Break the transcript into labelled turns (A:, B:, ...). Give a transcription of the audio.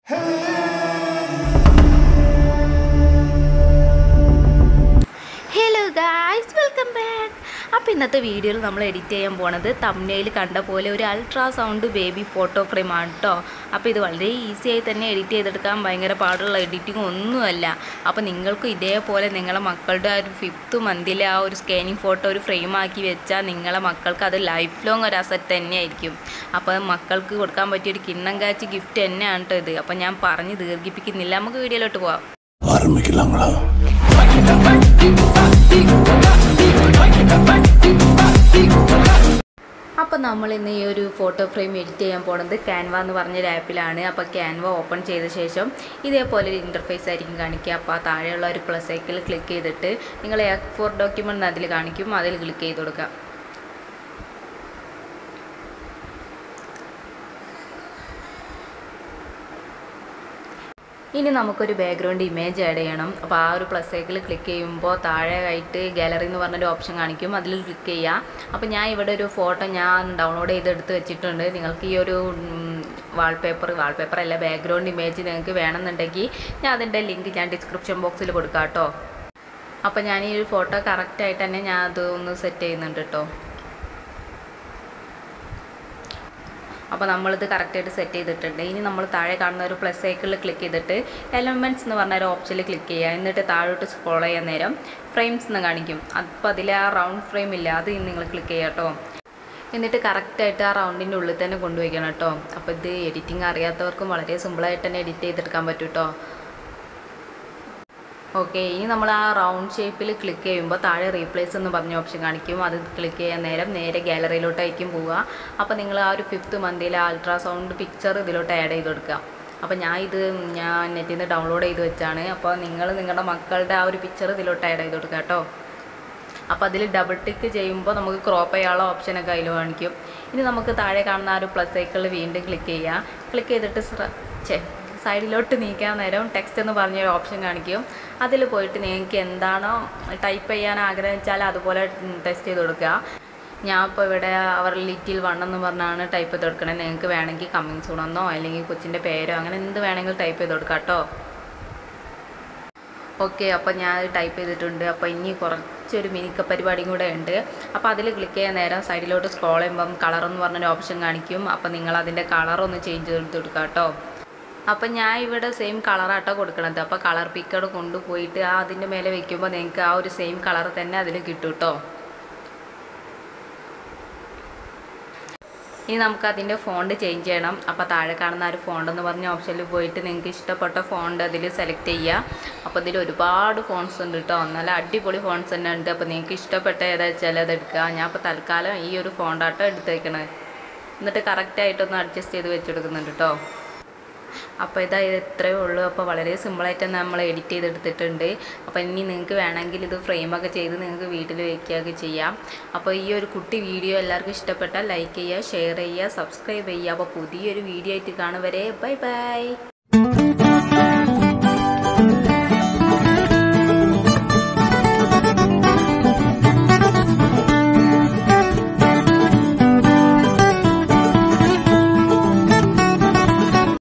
A: hello guys welcome back അപ്പോൾ ഇന്നത്തെ വീഡിയോയിൽ നമ്മൾ എഡിറ്റ് ചെയ്യാൻ പോണത് തമ്നയിൽ കണ്ട പോലെ ഒരു ultrasound baby photo frame ആണ് കേട്ടോ അപ്പോൾ ഇത് വളരെ ഈസി ആയി തന്നെ എഡിറ്റ് ചെയ്തെടുക്കാൻ ഭയങ്കര പാടുള്ള എഡിറ്റിംഗ് ഒന്നുമല്ല അപ്പോൾ നിങ്ങൾക്കും ഇതേപോലെ നിങ്ങളെ മക്കളുടെ ആ ഒരു ഫിഫ്ത്ത് മന്തിലെ ആ ഒരു സ്കാനിങ് ഫോട്ടോ ഒരു ഫ്രെയിം ആക്കി വെച്ചാൽ നിങ്ങളെ മക്കൾക്ക് അത് ലൈഫ് ലോങ് ഒരു അസറ്റ് തന്നെയായിരിക്കും അപ്പോൾ മക്കൾക്ക് കൊടുക്കാൻ പറ്റിയ ഒരു കിണ്ണം കാച്ചി ഗിഫ്റ്റ് തന്നെയാണ് കേട്ടോ ഇത് അപ്പോൾ ഞാൻ പറഞ്ഞ് ദീർഘിപ്പിക്കുന്നില്ല നമുക്ക് വീഡിയോയിലോട്ട് പോവാം
B: ஆரம்பிக்கலாங்களா
A: അപ്പോൾ നമ്മൾ ഇന്ന് ഈ ഒരു ഫോട്ടോ ഫ്രെയിം എഡിറ്റ് ചെയ്യാൻ പോണത് ക്യാൻവ എന്ന് പറഞ്ഞൊരു ആപ്പിലാണ് അപ്പോൾ ക്യാൻവ ഓപ്പൺ ചെയ്ത ശേഷം ഇതേപോലെ ഒരു ഇൻ്റർഫേസ് ആയിരിക്കും കാണിക്കുക അപ്പോൾ ആ താഴെയുള്ള ഒരു പ്ലസ് ഐക്കിൽ ക്ലിക്ക് ചെയ്തിട്ട് നിങ്ങൾ എ ഫോർ ഡോക്യുമെൻ്റ് അതിൽ കാണിക്കും അതിൽ ക്ലിക്ക് ചെയ്ത് കൊടുക്കുക ഇനി നമുക്കൊരു ബാക്ക്ഗ്രൗണ്ട് ഇമേജ് ആഡ് ചെയ്യണം അപ്പോൾ ആ ഒരു പ്ലസ് ഐക്കിൽ ക്ലിക്ക് ചെയ്യുമ്പോൾ താഴെ ആയിട്ട് ഗാലറി എന്ന് പറഞ്ഞൊരു ഓപ്ഷൻ കാണിക്കും അതിൽ ക്ലിക്ക് ചെയ്യുക അപ്പോൾ ഞാൻ ഇവിടെ ഒരു ഫോട്ടോ ഞാൻ ഡൗൺലോഡ് ചെയ്തെടുത്ത് വെച്ചിട്ടുണ്ട് നിങ്ങൾക്ക് ഈ ഒരു വാൾപേപ്പർ വാൾപേപ്പർ അല്ല ബാക്ക്ഗ്രൗണ്ട് ഇമേജ് നിങ്ങൾക്ക് വേണമെന്നുണ്ടെങ്കിൽ ഞാൻ അതിൻ്റെ ലിങ്ക് ഞാൻ ഡിസ്ക്രിപ്ഷൻ ബോക്സിൽ കൊടുക്കാം കേട്ടോ അപ്പോൾ ഞാൻ ഈ ഒരു ഫോട്ടോ കറക്റ്റായിട്ട് തന്നെ ഞാൻ അത് ഒന്ന് സെറ്റ് ചെയ്യുന്നുണ്ട് കേട്ടോ അപ്പോൾ നമ്മളിത് കറക്റ്റായിട്ട് സെറ്റ് ചെയ്തിട്ടുണ്ട് ഇനി നമ്മൾ താഴെ കാണുന്ന ഒരു പ്ലസ് സൈക്കിളിൽ ക്ലിക്ക് ചെയ്തിട്ട് എലമെൻറ്റ്സ് എന്ന് പറഞ്ഞ ഒരു ഓപ്ഷനിൽ ക്ലിക്ക് ചെയ്യുക എന്നിട്ട് താഴോട്ട് സ്ക്രോൾ ചെയ്യാൻ നേരം ഫ്രെയിംസ് എന്ന് കാണിക്കും അപ്പോൾ അതിൽ ആ റൗണ്ട് ഫ്രെയിം ഇല്ല അത് നിങ്ങൾ ക്ലിക്ക് ചെയ്യുക കേട്ടോ എന്നിട്ട് കറക്റ്റായിട്ട് ആ റൗണ്ടിൻ്റെ ഉള്ളിൽ തന്നെ കൊണ്ടുപോയിക്കണം കേട്ടോ അപ്പോൾ ഇത് എഡിറ്റിംഗ് അറിയാത്തവർക്കും വളരെ സിമ്പിളായിട്ട് തന്നെ എഡിറ്റ് ചെയ്തെടുക്കാൻ പറ്റും കേട്ടോ ഓക്കെ ഇനി നമ്മൾ ആ റൗണ്ട് ഷേപ്പിൽ ക്ലിക്ക് ചെയ്യുമ്പോൾ താഴെ റീപ്ലേസ് എന്ന് പറഞ്ഞ ഓപ്ഷൻ കാണിക്കും അത് ക്ലിക്ക് ചെയ്യാൻ നേരം നേരെ ഗാലറിയിലോട്ടായിരിക്കും പോവുക അപ്പോൾ നിങ്ങൾ ആ ഒരു ഫിഫ്ത്ത് മന്തിലെ അൾട്രാസൗണ്ട് പിക്ചർ ഇതിലോട്ട് ആഡ് ചെയ്ത് കൊടുക്കുക അപ്പോൾ ഞാൻ ഇത് ഞാൻ നെറ്റിൽ നിന്ന് ഡൗൺലോഡ് ചെയ്ത് വെച്ചാണ് അപ്പോൾ നിങ്ങൾ നിങ്ങളുടെ മക്കളുടെ ആ ഒരു പിക്ചർ ഇതിലോട്ട് ആഡ് ചെയ്ത് കൊടുക്കുക കേട്ടോ അപ്പോൾ അതിൽ ഡബിൾ ടിക്ക് ചെയ്യുമ്പോൾ നമുക്ക് ക്രോപ്പ് ചെയ്യാനുള്ള ഓപ്ഷനൊക്കെ അതിൽ കാണിക്കും ഇനി നമുക്ക് താഴെ കാണുന്ന ആ ഒരു പ്ലസ് സൈക്കിളിൽ വീണ്ടും ക്ലിക്ക് ചെയ്യുക ക്ലിക്ക് ചെയ്തിട്ട് സ്ര- ഛെ, സൈഡിലോട്ട് നീക്കാൻ നേരം ടെക്സ്റ്റ് എന്ന് പറഞ്ഞ ഒരു ഓപ്ഷൻ കാണിക്കും അതിൽ പോയിട്ട് നിങ്ങൾക്ക് എന്താണോ ടൈപ്പ് ചെയ്യാൻ ആഗ്രഹം വെച്ചാൽ അതുപോലെ ടെസ്റ്റ് ചെയ്ത് കൊടുക്കുക ഞാൻ ഇപ്പോൾ ഇവിടെ അവർ ലിറ്റിൽ വൺ എന്ന് പറഞ്ഞാണ് ടൈപ്പ് ചെയ്ത് കൊടുക്കണത് നിങ്ങൾക്ക് വേണമെങ്കിൽ കമ്മിങ് സൂണെന്നോ അല്ലെങ്കിൽ കൊച്ചിൻ്റെ പേരോ അങ്ങനെ എന്ത് വേണമെങ്കിലും ടൈപ്പ് ചെയ്ത് കൊടുക്കാം കേട്ടോ ഓക്കെ അപ്പോൾ ഞാൻ ടൈപ്പ് ചെയ്തിട്ടുണ്ട് അപ്പോൾ ഇനി കുറച്ചൊരു മിനിക്ക പരിപാടിയും കൂടെ ഉണ്ട് അപ്പോൾ അതിൽ ക്ലിക്ക് ചെയ്യാൻ നേരം സൈഡിലോട്ട് സ്ക്രോൾ ചെയ്യുമ്പം കളർ എന്ന് പറഞ്ഞൊരു ഓപ്ഷൻ കാണിക്കും അപ്പോൾ നിങ്ങൾ അതിൻ്റെ കളർ ഒന്ന് ചേഞ്ച് ചെയ്ത് കൊടുക്കുക കേട്ടോ അപ്പം ഞാൻ ഇവിടെ സെയിം കളറാട്ടോ കൊടുക്കണത് അപ്പോൾ കളർ പിക്കർ കൊണ്ടുപോയിട്ട് ആ അതിൻ്റെ മേലെ വെക്കുമ്പോൾ നിങ്ങൾക്ക് ആ ഒരു സെയിം കളർ തന്നെ അതിൽ കിട്ടും കേട്ടോ ഇനി നമുക്ക് അതിൻ്റെ ഫോണ്ട് ചേഞ്ച് ചെയ്യണം അപ്പോൾ താഴെ കാണുന്ന ആ ഒരു ഫോണ്ട് എന്ന് പറഞ്ഞ ഓപ്ഷനിൽ പോയിട്ട് നിങ്ങൾക്ക് ഇഷ്ടപ്പെട്ട ഫോണ്ട് അതിൽ സെലക്ട് ചെയ്യുക അപ്പോൾ ഇതിൽ ഒരുപാട് ഫോൺസ് ഉണ്ട് കേട്ടോ നല്ല അടിപൊളി ഫോൺസ് തന്നെ ഉണ്ട് അപ്പോൾ നിങ്ങൾക്ക് ഇഷ്ടപ്പെട്ട ഏതാ വെച്ചാൽ അത് എടുക്കുക ഞാൻ ഇപ്പോൾ തൽക്കാലം ഈ ഒരു ഫോണ്ടാട്ടോ എടുത്തേക്കണത് എന്നിട്ട് കറക്റ്റായിട്ടൊന്ന് അഡ്ജസ്റ്റ് ചെയ്ത് വെച്ചെടുക്കുന്നുണ്ട് കേട്ടോ അപ്പോൾ ഇതാ ഇത് ഇത്രയേ ഉള്ളൂ അപ്പോൾ വളരെ സിമ്പിളായിട്ട് തന്നെ നമ്മൾ എഡിറ്റ് ചെയ്തെടുത്തിട്ടുണ്ട് അപ്പോൾ ഇനി നിങ്ങൾക്ക് വേണമെങ്കിൽ ഇത് ഫ്രെയിമൊക്കെ ചെയ്ത് നിങ്ങൾക്ക് വീട്ടിൽ വയ്ക്കുകയൊക്കെ ചെയ്യാം അപ്പോൾ ഈ ഒരു കുട്ടി വീഡിയോ എല്ലാവർക്കും ഇഷ്ടപ്പെട്ടാൽ ലൈക്ക് ചെയ്യുക ഷെയർ ചെയ്യുക സബ്സ്ക്രൈബ് ചെയ്യുക അപ്പോൾ പുതിയൊരു വീഡിയോ ആയിട്ട് കാണുവരെ ബൈ ബൈ